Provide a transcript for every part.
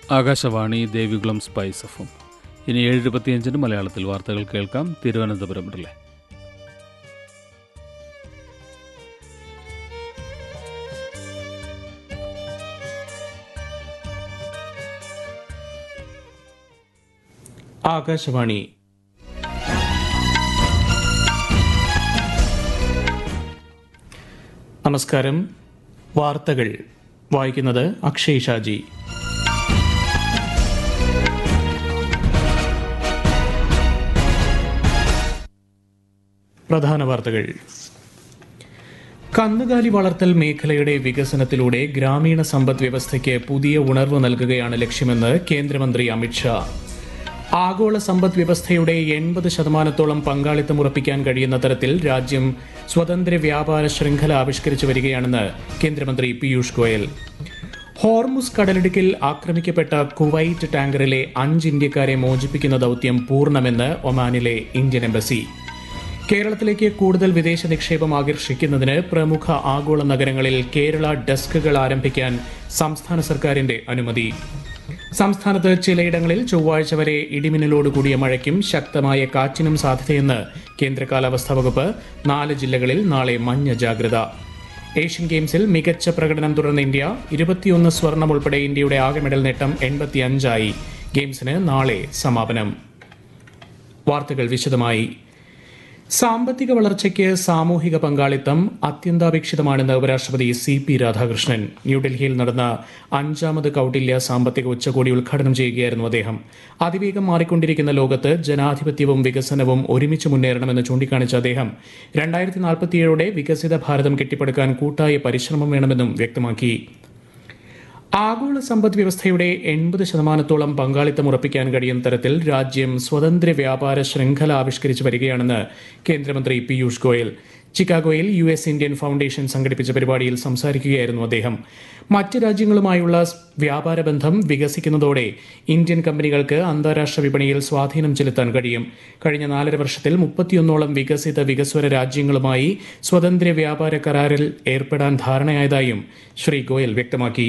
Akashvani Devikulam spice എഫും ഇനി ഏഴ് ഇരുപത്തിയഞ്ചിന് മലയാളത്തിൽ വാർത്തകൾ കേൾക്കാം തിരുവനന്തപുരം റിലേ ആകാശവാണി നമസ്കാരം വാർത്തകൾ വായിക്കുന്നത് അക്ഷയ് ഷാജി പ്രധാന വാർത്തകൾ കന്നുകാലി വളർത്തൽ മേഖലയുടെ വികസനത്തിലൂടെ ഗ്രാമീണ സമ്പദ് വ്യവസ്ഥയ്ക്ക് പുതിയ ഉണർവ് നൽകുകയാണ് ലക്ഷ്യമെന്ന് കേന്ദ്രമന്ത്രി അമിത്ഷാ ആഗോള സമ്പദ് വ്യവസ്ഥയുടെ എൺപത് ശതമാനത്തോളം പങ്കാളിത്തം ഉറപ്പിക്കാൻ കഴിയുന്ന തരത്തിൽ രാജ്യം സ്വതന്ത്ര വ്യാപാര ശൃംഖല ആവിഷ്കരിച്ചു വരികയാണെന്ന് കേന്ദ്രമന്ത്രി പീയൂഷ് ഗോയൽ ഹോർമുസ് കടലിടുക്കിൽ ആക്രമിക്കപ്പെട്ട കുവൈറ്റ് ടാങ്കറിലെ അഞ്ച് ഇന്ത്യക്കാരെ മോചിപ്പിക്കുന്ന ദൌത്യം പൂർണ്ണമെന്ന് ഒമാനിലെ ഇന്ത്യൻ എംബസി കേരളത്തിലേക്ക് കൂടുതൽ വിദേശ നിക്ഷേപം ആകർഷിക്കുന്നതിന് പ്രമുഖ ആഗോള നഗരങ്ങളിൽ കേരള ഡെസ്കുകൾ ആരംഭിക്കാൻ സംസ്ഥാന സർക്കാരിന്റെ അനുമതി സംസ്ഥാനത്ത് ചിലയിടങ്ങളിൽ ചൊവ്വാഴ്ച വരെ ഇടിമിന്നലോട് കൂടിയ മഴയ്ക്കും ശക്തമായ കാറ്റിനും സാധ്യതയെന്ന് കേന്ദ്ര കാലാവസ്ഥാ വകുപ്പ് നാല് ജില്ലകളിൽ നാളെ മഞ്ഞ ജാഗ്രത ഏഷ്യൻ ഗെയിംസിൽ മികച്ച പ്രകടനം തുടർന്ന ഇന്ത്യ ഇരുപത്തിയൊന്ന് സ്വർണം ഉൾപ്പെടെ ഇന്ത്യയുടെ ആകെ മെഡൽ നേട്ടം എൺപത്തിയഞ്ചായി ഗെയിംസിന് നാളെ സമാപനം വാർത്തകൾ വിശദമായി സാമ്പത്തിക വളർച്ചയ്ക്ക് സാമൂഹിക പങ്കാളിത്തം അത്യന്താപേക്ഷിതമാണെന്ന് ഉപരാഷ്ട്രപതി സി പി രാധാകൃഷ്ണൻ ന്യൂഡൽഹിയിൽ നടന്ന അഞ്ചാമത് കൌട്ടില്യ സാമ്പത്തിക ഉച്ചകോടി ഉദ്ഘാടനം ചെയ്യുകയായിരുന്നു അദ്ദേഹം അതിവേഗം മാറിക്കൊണ്ടിരിക്കുന്ന ലോകത്ത് ജനാധിപത്യവും വികസനവും ഒരുമിച്ച് മുന്നേറണമെന്ന് ചൂണ്ടിക്കാണിച്ച അദ്ദേഹം രണ്ടായിരത്തി നാൽപ്പത്തിയേഴോടെ വികസിത ഭാരതം കെട്ടിപ്പടുക്കാൻ കൂട്ടായ പരിശ്രമം വേണമെന്നും വ്യക്തമാക്കി ആഗോള സമ്പദ് വ്യവസ്ഥയുടെ എൺപത് ശതമാനത്തോളം പങ്കാളിത്തം ഉറപ്പിക്കാൻ കഴിയുന്ന തരത്തിൽ രാജ്യം സ്വതന്ത്ര വ്യാപാര ശൃംഖല ആവിഷ്കരിച്ചു വരികയാണെന്ന് കേന്ദ്രമന്ത്രി പീയൂഷ് ഗോയൽ ചിക്കാഗോയിൽ യു എസ് ഇന്ത്യൻ ഫൗണ്ടേഷൻ സംഘടിപ്പിച്ച പരിപാടിയിൽ സംസാരിക്കുകയായിരുന്നു അദ്ദേഹം മറ്റ് രാജ്യങ്ങളുമായുള്ള വ്യാപാര ബന്ധം വികസിക്കുന്നതോടെ ഇന്ത്യൻ കമ്പനികൾക്ക് അന്താരാഷ്ട്ര വിപണിയിൽ സ്വാധീനം ചെലുത്താൻ കഴിയും കഴിഞ്ഞ നാലര വർഷത്തിൽ മുപ്പത്തിയൊന്നോളം വികസിത വികസ്വര രാജ്യങ്ങളുമായി സ്വതന്ത്ര വ്യാപാര കരാറിൽ ഏർപ്പെടാൻ ധാരണയായതായും ശ്രീ ഗോയൽ വ്യക്തമാക്കി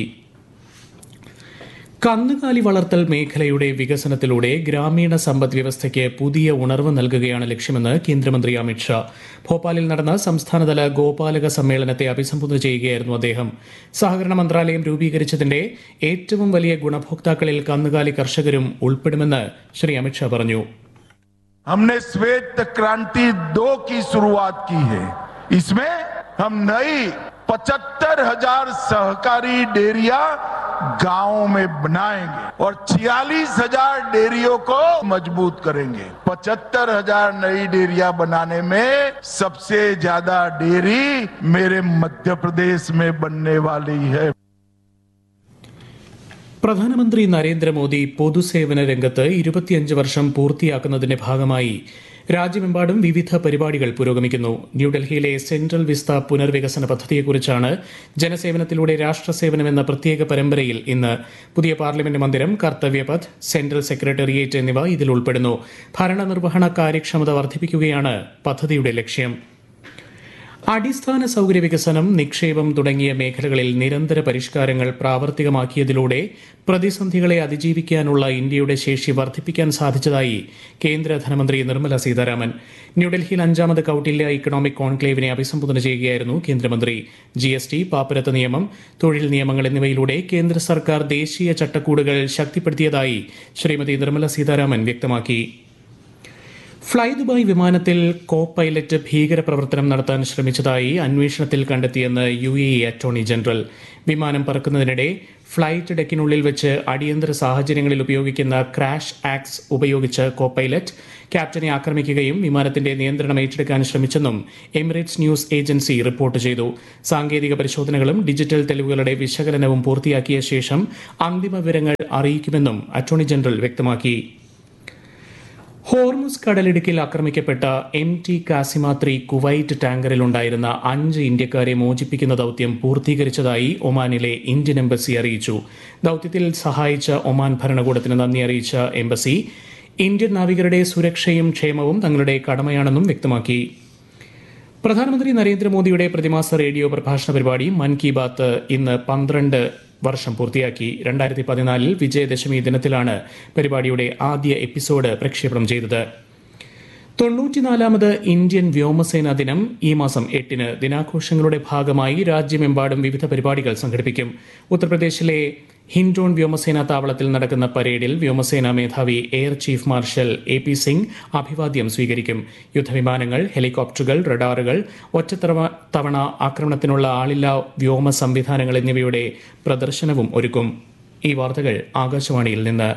കന്നുകാലി വളർത്തൽ മേഖലയുടെ വികസനത്തിലൂടെ ഗ്രാമീണ സമ്പദ് വ്യവസ്ഥയ്ക്ക് പുതിയ ഉണർവ് നൽകുകയാണ് ലക്ഷ്യമെന്ന് കേന്ദ്രമന്ത്രി അമിത്ഷാ ഭോപ്പാലിൽ നടന്ന സംസ്ഥാനതല ഗോപാലക സമ്മേളനത്തെ അഭിസംബോധന ചെയ്യുകയായിരുന്നു അദ്ദേഹം സഹകരണ മന്ത്രാലയം രൂപീകരിച്ചതിന്റെ ഏറ്റവും വലിയ ഗുണഭോക്താക്കളിൽ കന്നുകാലി കർഷകരും ഉൾപ്പെടുമെന്ന് ശ്രീ അമിത്ഷാ പറഞ്ഞു हमने श्वेत क्रांति दो की शुरुआत की है इसमें हम नई पचहत्तर हजार सहकारी डेयरिया गांवों में बनाएंगे और छियालीस हजार डेयरियों को मजबूत करेंगे पचहत्तर हजार नई डेयरिया बनाने में सबसे ज्यादा डेयरी मेरे मध्य प्रदेश में बनने वाली है പ്രധാനമന്ത്രി നരേന്ദ്രമോദി പൊതുസേവന രംഗത്ത് ഇരുപത്തിയഞ്ച് വർഷം പൂർത്തിയാക്കുന്നതിന്റെ ഭാഗമായി രാജ്യമെമ്പാടും വിവിധ പരിപാടികൾ പുരോഗമിക്കുന്നു ന്യൂഡൽഹിയിലെ സെൻട്രൽ വിസ്ത പുനർവികസന പദ്ധതിയെക്കുറിച്ചാണ് ജനസേവനത്തിലൂടെ രാഷ്ട്രസേവനം എന്ന പ്രത്യേക പരമ്പരയിൽ ഇന്ന് പുതിയ പാർലമെന്റ് മന്ദിരം കർത്തവ്യപഥ് സെൻട്രൽ സെക്രട്ടേറിയറ്റ് എന്നിവ ഇതിൽ ഉൾപ്പെടുന്നു ഭരണനിർവഹണ കാര്യക്ഷമത വർദ്ധിപ്പിക്കുകയാണ് പദ്ധതിയുടെ ലക്ഷ്യം അടിസ്ഥാന സൗകര്യ വികസനം നിക്ഷേപം തുടങ്ങിയ മേഖലകളിൽ നിരന്തര പരിഷ്കാരങ്ങൾ പ്രാവർത്തികമാക്കിയതിലൂടെ പ്രതിസന്ധികളെ അതിജീവിക്കാനുള്ള ഇന്ത്യയുടെ ശേഷി വർദ്ധിപ്പിക്കാൻ സാധിച്ചതായി കേന്ദ്ര ധനമന്ത്രി നിർമ്മല സീതാരാമൻ ന്യൂഡൽഹിയിൽ അഞ്ചാമത് കൌട്ടില്യ ഇക്കണോമിക് കോൺക്ലേവിനെ അഭിസംബോധന ചെയ്യുകയായിരുന്നു കേന്ദ്രമന്ത്രി ജി എസ് ടി പാപ്പരത്ത് നിയമം തൊഴിൽ നിയമങ്ങൾ എന്നിവയിലൂടെ കേന്ദ്ര സർക്കാർ ദേശീയ ചട്ടക്കൂടുകൾ ശക്തിപ്പെടുത്തിയതായി ശ്രീമതി നിർമ്മല സീതാരാമൻ വ്യക്തമാക്കി ഫ്ളൈ ദുബായ് വിമാനത്തിൽ കോ പൈലറ്റ് ഭീകരപ്രവർത്തനം നടത്താൻ ശ്രമിച്ചതായി അന്വേഷണത്തിൽ കണ്ടെത്തിയെന്ന് U A E attorney general വിമാനം പറക്കുന്നതിനിടെ ഫ്ലൈറ്റ് ഡെക്കിനുള്ളിൽ വെച്ച് അടിയന്തര സാഹചര്യങ്ങളിൽ ഉപയോഗിക്കുന്ന ക്രാഷ് ആക്സ് ഉപയോഗിച്ച് കോ പൈലറ്റ് ക്യാപ്റ്റനെ ആക്രമിക്കുകയും വിമാനത്തിന്റെ നിയന്ത്രണം ഏറ്റെടുക്കാൻ ശ്രമിച്ചെന്നും എമിറേറ്റ്സ് ന്യൂസ് ഏജൻസി റിപ്പോർട്ട് ചെയ്തു സാങ്കേതിക പരിശോധനകളും ഡിജിറ്റൽ തെളിവുകളുടെ വിശകലനവും പൂർത്തിയാക്കിയ ശേഷം അന്തിമ വിവരങ്ങൾ അറിയിക്കുമെന്നും അറ്റോർണി ജനറൽ വ്യക്തമാക്കി ഹോർമുസ് കടലിടുക്കിൽ ആക്രമിക്കപ്പെട്ട എം ടി കാസിമാത്രി കുവൈറ്റ് ടാങ്കറിലുണ്ടായിരുന്ന അഞ്ച് ഇന്ത്യക്കാരെ മോചിപ്പിക്കുന്ന ദൌത്യം പൂർത്തീകരിച്ചതായി ഒമാനിലെ ഇന്ത്യൻ എംബസി അറിയിച്ചു ദൌത്യത്തിൽ സഹായിച്ച ഒമാൻ ഭരണകൂടത്തിന് നന്ദി അറിയിച്ച എംബസി ഇന്ത്യൻ നാവികരുടെ സുരക്ഷയും ക്ഷേമവും തങ്ങളുടെ കടമയാണെന്നും വ്യക്തമാക്കി പ്രധാനമന്ത്രി നരേന്ദ്രമോദിയുടെ പ്രതിമാസ റേഡിയോ പ്രഭാഷണ പരിപാടി മൻ കി ബാത്ത് ഇന്ന് പന്ത്രണ്ട് വർഷം പൂർത്തിയാക്കി രണ്ടായിരത്തി പതിനാലിൽ വിജയദശമി ദിനത്തിലാണ് പരിപാടിയുടെ ആദ്യ എപ്പിസോഡ് പ്രക്ഷേപണം ചെയ്തത് തൊണ്ണൂറ്റിനാലാമത് ഇന്ത്യൻ വ്യോമസേനാ ദിനം ഈ മാസം എട്ടിന് ദിനാഘോഷങ്ങളുടെ ഭാഗമായി രാജ്യമെമ്പാടും വിവിധ പരിപാടികൾ സംഘടിപ്പിക്കും ഉത്തർപ്രദേശിലെ ഹിൻഡോൺ വ്യോമസേനാ താവളത്തിൽ നടക്കുന്ന പരേഡിൽ വ്യോമസേനാ മേധാവി air chief marshal A P Singh അഭിവാദ്യം സ്വീകരിക്കും യുദ്ധവിമാനങ്ങൾ ഹെലികോപ്റ്ററുകൾ റഡാറുകൾ ഒറ്റത്തവണ തവണ ആക്രമണത്തിനുള്ള ആളില്ലാ വ്യോമ സംവിധാനങ്ങൾ എന്നിവയുടെ പ്രദർശനവും ഒരുക്കും ഈ വാർത്തകൾ ആകാശവാണിയിൽ നിന്ന്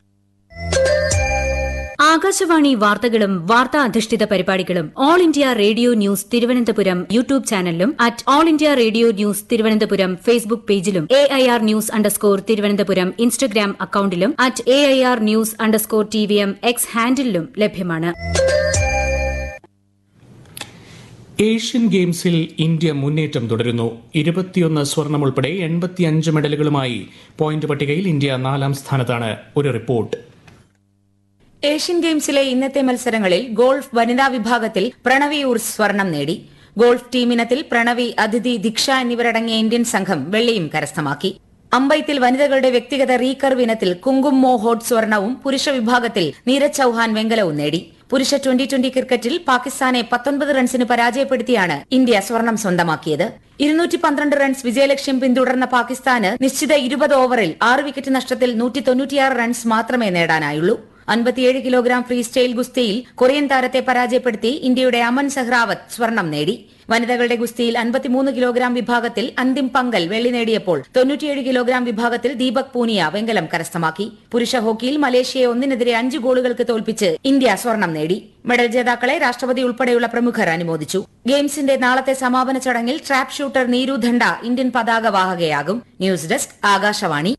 ആകാശവാണി വാർത്തകളും വാർത്താ അധിഷ്ഠിത പരിപാടികളും all India radio news Thiruvananthapuram YouTube ചാനലിലും at all India radio news Thiruvananthapuram Facebook പേജിലും A I R news underscore Thiruvananthapuram Instagram അക്കൌണ്ടിലും at A I R news underscore T V M X ഹാൻഡിലും ലഭ്യമാണ് ഏഷ്യൻ ഗെയിംസിൽ ഇന്ത്യ മുന്നേറ്റം തുടരുന്നു ഇരുപത്തിയൊന്ന് സ്വർണം ഉൾപ്പെടെ എൺപത്തിയഞ്ച് മെഡലുകളുമായി പോയിന്റ് പട്ടികയിൽ ഇന്ത്യ നാലാം സ്ഥാനത്താണ് ഒരു റിപ്പോർട്ട് ഏഷ്യൻ ഗെയിംസിലെ ഇന്നത്തെ മത്സരങ്ങളിൽ ഗോൾഫ് വനിതാ വിഭാഗത്തിൽ പ്രണവി ഉർസ് സ്വർണം നേടി ഗോൾഫ് ടീമിനത്തിൽ പ്രണവി അതിഥി ദീക്ഷ എന്നിവരടങ്ങിയ ഇന്ത്യൻ സംഘം വെള്ളിയും കരസ്ഥമാക്കി അമ്പയത്തിൽ വനിതകളുടെ വ്യക്തിഗത റീകർവ് ഇനത്തിൽ കുങ്കും മോഹോഡ് സ്വർണവും പുരുഷ വിഭാഗത്തിൽ നീരജ് ചൌഹാൻ വെങ്കലവും നേടി പുരുഷ ട്വന്റി ട്വന്റി ക്രിക്കറ്റിൽ പാകിസ്ഥാനെ പത്തൊൻപത് റൺസിന് പരാജയപ്പെടുത്തിയാണ് ഇന്ത്യ സ്വർണം സ്വന്തമാക്കിയത് ഇരുന്നൂറ്റി പന്ത്രണ്ട് റൺസ് വിജയലക്ഷ്യം പിന്തുടർന്ന പാകിസ്ഥാന് നിശ്ചിത ഇരുപത് ഓവറിൽ ആറ് വിക്കറ്റ് നഷ്ടത്തിൽ നൂറ്റി തൊണ്ണൂറ്റിയാറ് റൺസ് മാത്രമേ നേടാനായുള്ളൂ അൻപത്തിയേഴ് കിലോഗ്രാം ഫ്രീ സ്റ്റൈൽ ഗുസ്തിയിൽ കൊറിയൻ താരത്തെ പരാജയപ്പെടുത്തി ഇന്ത്യയുടെ അമൻ സെഹ്റാവത്ത് സ്വർണം നേടി വനിതകളുടെ ഗുസ്തിയിൽ അൻപത്തിമൂന്ന് കിലോഗ്രാം വിഭാഗത്തിൽ അന്തിം പങ്കൽ വെള്ളി നേടിയപ്പോൾ തൊണ്ണൂറ്റിയേഴ് കിലോഗ്രാം വിഭാഗത്തിൽ ദീപക് പൂനിയ വെങ്കലം കരസ്ഥമാക്കി പുരുഷ ഹോക്കിയിൽ മലേഷ്യയെ ഒന്നിനെതിരെ അഞ്ച് ഗോളുകൾക്ക് തോൽപ്പിച്ച് ഇന്ത്യ സ്വർണം നേടി മെഡൽ ജേതാക്കളെ രാഷ്ട്രപതി ഉൾപ്പെടെയുള്ള പ്രമുഖർ അനുമോദിച്ചു ഗെയിംസിന്റെ നാളത്തെ സമാപന ചടങ്ങിൽ trap shooter Neeru Dhanda Indian പതാക വാഹകയാകും news desk Akashvani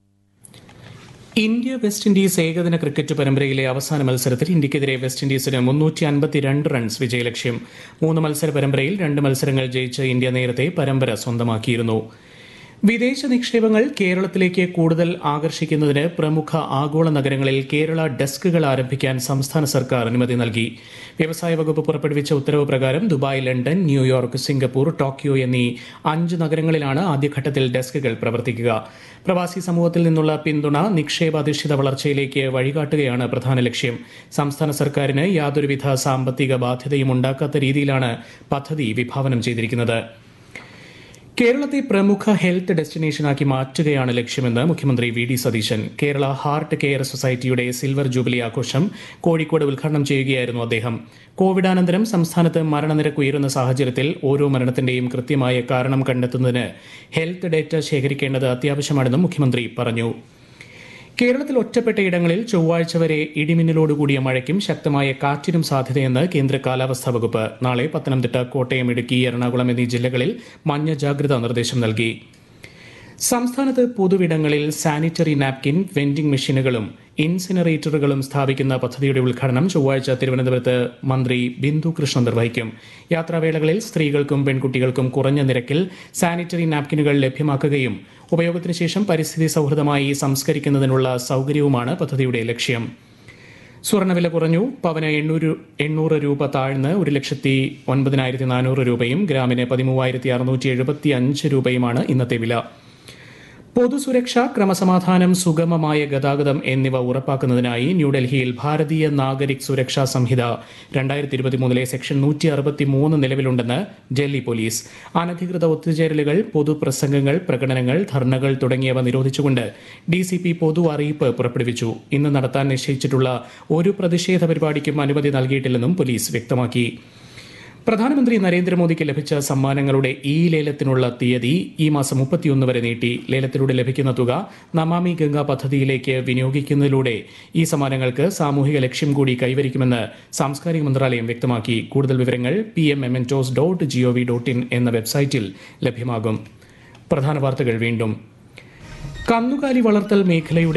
India West Indies ഏകദിന ക്രിക്കറ്റ് പരമ്പരയിലെ അവസാന മത്സരത്തിൽ ഇന്ത്യക്കെതിരെ വെസ്റ്റ് ഇൻഡീസിന് മുന്നൂറ്റി അൻപത്തിരണ്ട് റൺസ് വിജയലക്ഷ്യം മൂന്ന് മത്സര പരമ്പരയിൽ രണ്ട് മത്സരങ്ങൾ ജയിച്ച് ഇന്ത്യ നേരത്തെ പരമ്പര സ്വന്തമാക്കിയിരുന്നു വിദേശ നിക്ഷേപങ്ങൾ കേരളത്തിലേക്ക് കൂടുതൽ ആകർഷിക്കുന്നതിന് പ്രമുഖ ആഗോള നഗരങ്ങളിൽ കേരള ഡെസ്കുകൾ ആരംഭിക്കാൻ സംസ്ഥാന സർക്കാർ അനുമതി നൽകി വ്യവസായ വകുപ്പ് പുറപ്പെടുവിച്ച ഉത്തരവ് പ്രകാരം Dubai London New York Singapore Tokyo എന്നീ അഞ്ച് നഗരങ്ങളിലാണ് ആദ്യഘട്ടത്തിൽ ഡെസ്കുകൾ പ്രവർത്തിക്കുക പ്രവാസി സമൂഹത്തിൽ നിന്നുള്ള പിന്തുണ നിക്ഷേപാധിഷ്ഠിത വളർച്ചയിലേക്ക് വഴികാട്ടുകയാണ് പ്രധാന ലക്ഷ്യം സംസ്ഥാന സർക്കാരിന് യാതൊരുവിധ സാമ്പത്തിക ബാധ്യതയും ഉണ്ടാക്കാത്ത രീതിയിലാണ് പദ്ധതി വിഭാവനം ചെയ്തിരിക്കുന്നത് കേരളത്തെ പ്രമുഖ ഹെൽത്ത് ഡെസ്റ്റിനേഷനാക്കി മാറ്റുകയാണ് ലക്ഷ്യമെന്ന് മുഖ്യമന്ത്രി V D Satheesan Kerala heart care സൊസൈറ്റിയുടെ സിൽവർ ജൂബിലി ആഘോഷം കോഴിക്കോട് ഉദ്ഘാടനം ചെയ്യുകയായിരുന്നു അദ്ദേഹം കോവിഡാനന്തരം സംസ്ഥാനത്ത് മരണനിരക്ക് ഉയരുന്ന സാഹചര്യത്തിൽ ഓരോ മരണത്തിന്റെയും കൃത്യമായ കാരണം കണ്ടെത്തുന്നതിന് ഹെൽത്ത് ഡേറ്റ ശേഖരിക്കേണ്ടത് അത്യാവശ്യമാണെന്നും മുഖ്യമന്ത്രി പറഞ്ഞു കേരളത്തിൽ ഒറ്റപ്പെട്ട ഇടങ്ങളിൽ ചൊവ്വാഴ്ച വരെ ഇടിമിന്നലോടുകൂടിയ മഴയ്ക്കും ശക്തമായ കാറ്റിനും സാധ്യതയെന്ന് കേന്ദ്ര കാലാവസ്ഥാ വകുപ്പ് നാളെ പത്തനംതിട്ട കോട്ടയം ഇടുക്കി എറണാകുളം എന്നീ ജില്ലകളിൽ മഞ്ഞ ജാഗ്രതാ നിർദ്ദേശം നൽകി സംസ്ഥാനത്ത് പൊതുവിടങ്ങളിൽ സാനിറ്ററി നാപ്കിൻ വെൻഡിംഗ് മെഷീനുകളും ഇൻസിനറേറ്ററുകളും സ്ഥാപിക്കുന്ന പദ്ധതിയുടെ ഉദ്ഘാടനം ചൊവ്വാഴ്ച തിരുവനന്തപുരത്ത് മന്ത്രി ബിന്ദു കൃഷ്ണൻ നിർവഹിക്കും യാത്രാവേളകളിൽ സ്ത്രീകൾക്കും പെൺകുട്ടികൾക്കും കുറഞ്ഞ നിരക്കിൽ സാനിറ്ററി നാപ്കിനുകൾ ലഭ്യമാക്കുകയും ഉപയോഗത്തിന് ശേഷം പരിസ്ഥിതി സൗഹൃദമായി സംസ്കരിക്കുന്നതിനുള്ള സൗകര്യവുമാണ് പദ്ധതിയുടെ ലക്ഷ്യം സ്വർണ്ണവില കുറഞ്ഞു പവന് എണ്ണൂറ് എണ്ണൂറ് രൂപ താഴ്ന്ന് ഒരു ലക്ഷത്തി ഒൻപതിനായിരത്തി നാനൂറ് രൂപയും ഗ്രാമിന് പതിമൂവായിരത്തി അറുന്നൂറ്റി എഴുപത്തി അഞ്ച് രൂപയുമാണ് ഇന്നത്തെ വില പൊതുസുരക്ഷ ക്രമസമാധാനം സുഗമമായ ഗതാഗതം എന്നിവ ഉറപ്പാക്കുന്നതിനായി ന്യൂഡൽഹിയിൽ ഭാരതീയ നാഗരിക് സുരക്ഷാ സംഹിത രണ്ടായിരത്തി ഇരുപത്തിമൂന്നിലെ സെക്ഷൻ നൂറ്റി അറുപത്തിമൂന്ന് നിലവിലുണ്ടെന്ന് ഡൽഹി പോലീസ് അനധികൃത ഒത്തുചേരലുകൾ പൊതുപ്രസംഗങ്ങൾ പ്രകടനങ്ങൾ ധർണകൾ തുടങ്ങിയവ നിരോധിച്ചുകൊണ്ട് ഡി സി പി പൊതു അറിയിപ്പ് പുറപ്പെടുവിച്ചു ഇന്ന് നടത്താൻ നിശ്ചയിച്ചിട്ടുള്ള ഒരു പ്രതിഷേധ പരിപാടിക്കും അനുമതി നൽകിയിട്ടില്ലെന്നും പോലീസ് വ്യക്തമാക്കി പ്രധാനമന്ത്രി നരേന്ദ്രമോദിക്ക് ലഭിച്ച സമ്മാനങ്ങളുടെ ഈ ലേലത്തിനുള്ള തീയതി ഈ മാസം മുപ്പത്തിയൊന്ന് വരെ നീട്ടി ലേലത്തിലൂടെ ലഭിക്കുന്ന തുക നമാമി ഗംഗ പദ്ധതിയിലേക്ക് വിനിയോഗിക്കുന്നതിലൂടെ ഈ സമ്മാനങ്ങൾക്ക് സാമൂഹിക ലക്ഷ്യം കൂടി കൈവരിക്കുമെന്ന് സാംസ്കാരിക മന്ത്രാലയം വ്യക്തമാക്കി കൂടുതൽ വിവരങ്ങൾ P M mementos dot G O V dot in എന്ന വെബ്സൈറ്റിൽ ലഭ്യമാകും പ്രധാന വാർത്തകൾ വീണ്ടും കന്നുകാലി വളർത്തൽ മേഖലയുടെ